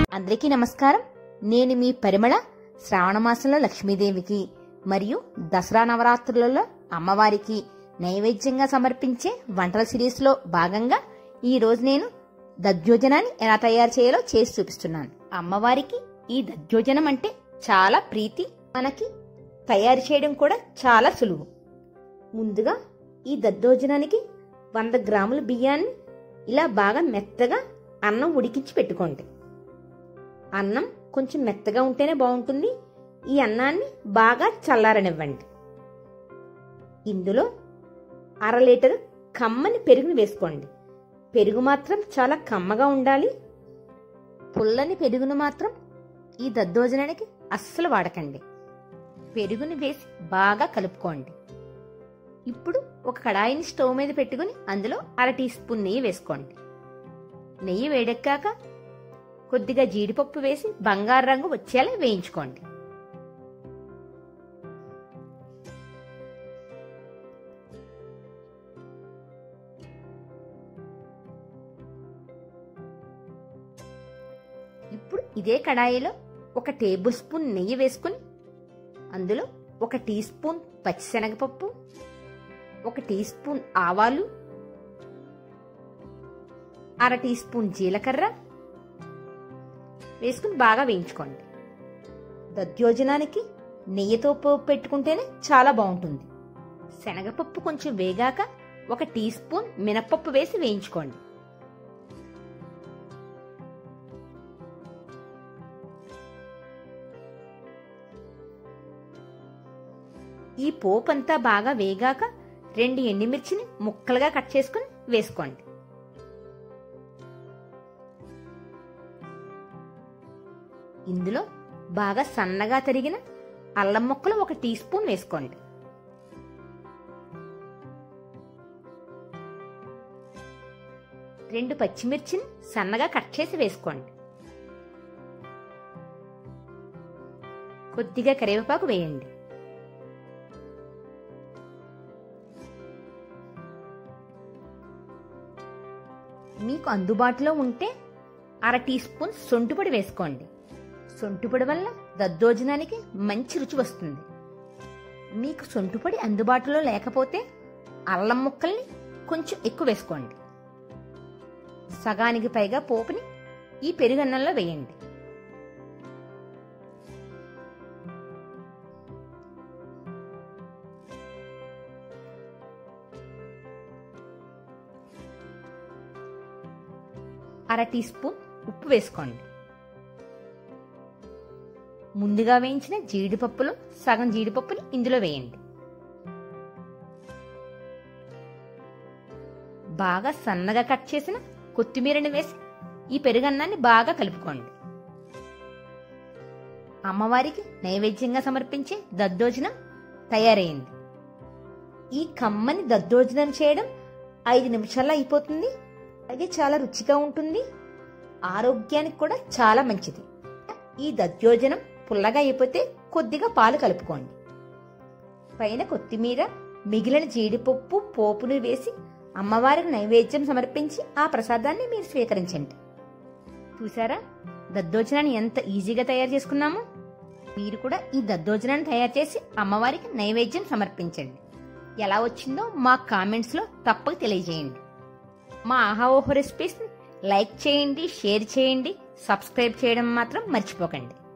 అందరికీ నమస్కారం నేను మీ పరిమళ శ్రావణ మాసంలో లక్ష్మీదేవికి మరియు దసరా నవరాత్రులలో అమ్మవారికి నైవేద్యంగా సమర్పించే వంటల సిరీస్ లో భాగంగా ఈ రోజు నేను దద్యోజనాన్ని ఎలా తయారు చేయాలో చేసి చూపిస్తున్నాను అమ్మవారికి ఈ దద్యోజనం అంటే చాలా ప్రీతి మనకి తయారు చేయడం కూడా చాలా సులువు ముందుగా ఈ దద్దోజనానికి వంద గ్రాముల బియ్యాన్ని ఇలా బాగా మెత్తగా అన్నం ఉడికించి పెట్టుకోండి అన్నం కొంచెం మెత్తగా ఉంటేనే బాగుంటుంది ఈ అన్నాన్ని బాగా చల్లారనివ్వండి ఇందులో అర లీటర్ కమ్మని పెరుగుని వేసుకోండి పెరుగు మాత్రం చాలా కమ్మగా ఉండాలి పుల్లని పెరుగును మాత్రం ఈ దద్దోజనానికి అస్సలు వాడకండి పెరుగుని వేసి బాగా కలుపుకోండి ఇప్పుడు ఒక కడాయిని స్టవ్ మీద పెట్టుకుని అందులో అర టీ స్పూన్ నెయ్యి వేసుకోండి నెయ్యి వేడెక్కాక కొద్దిగా జీడిపప్పు వేసి బంగారు రంగు వచ్చేలా వేయించుకోండి ఇప్పుడు ఇదే కడాయిలో ఒక టేబుల్ స్పూన్ నెయ్యి వేసుకుని అందులో ఒక టీ స్పూన్ పచ్చిశనగపప్పు ఒక టీ స్పూన్ ఆవాలు అర టీ స్పూన్ జీలకర్ర వేసుకుని బాగా వేయించుకోండి దద్యోజనానికి నెయ్యితో పోపు పెట్టుకుంటేనే చాలా బాగుంటుంది శనగపప్పు కొంచెం వేగాక ఒక టీ స్పూన్ మినపప్పు వేసి వేయించుకోండి ఈ పోపు అంతా బాగా వేగాక రెండు ఎండుమిర్చిని ముక్కలుగా కట్ చేసుకుని వేసుకోండి ఇందులో బాగా సన్నగా తరిగిన అల్లం ముక్కలు ఒక టీ స్పూన్ వేసుకోండి రెండు పచ్చిమిర్చిని సన్నగా కట్ చేసి వేసుకోండి కొద్దిగా కరివేపాకు వేయండి మీకు అందుబాటులో ఉంటే అర టీ స్పూన్ సొంటుపొడి వేసుకోండి సొంటుపొడి వల్ల దద్దోజనానికి మంచి రుచి వస్తుంది మీకు సొంటుపొడి అందుబాటులో లేకపోతే అల్లం ముక్కల్ని కొంచెం ఎక్కువ వేసుకోండి సగానికి పైగా పోపుని ఈ పెరుగన్నంలో వేయండి అర టీ స్పూన్ ఉప్పు వేసుకోండి ముందుగా వేయించిన జీడిపప్పులో సగం జీడిపప్పుని ఇందులో వేయండి బాగా సన్నగా కట్ చేసిన కొత్తిమీరని వేసి ఈ పెరుగన్నాన్ని బాగా కలుపుకోండి అమ్మవారికి నైవేద్యంగా సమర్పించే దద్దోజనం తయారైంది ఈ కమ్మని దద్దోజనం చేయడం ఐదు నిమిషాల్లో అయిపోతుంది అలాగే చాలా రుచిగా ఉంటుంది ఆరోగ్యానికి కూడా చాలా మంచిది ఈ దద్యోజనం పుల్లగా అయిపోతే కొద్దిగా పాలు కలుపుకోండి పైన కొత్తిమీర మిగిలిన జీడిపప్పు పోపును వేసి అమ్మవారికి నైవేద్యం సమర్పించి ఆ ప్రసాదాన్ని మీరు స్వీకరించండి చూసారా దద్దోజనాన్ని ఎంత ఈజీగా తయారు చేసుకున్నామో మీరు కూడా ఈ దద్దోజనాన్ని తయారు చేసి అమ్మవారికి నైవేద్యం సమర్పించండి ఎలా వచ్చిందో మా కామెంట్స్లో తప్పక తెలియజేయండి మా ఆహాఓహో రెసిపీస్ని లైక్ చేయండి షేర్ చేయండి సబ్స్క్రైబ్ చేయడం మాత్రం మర్చిపోకండి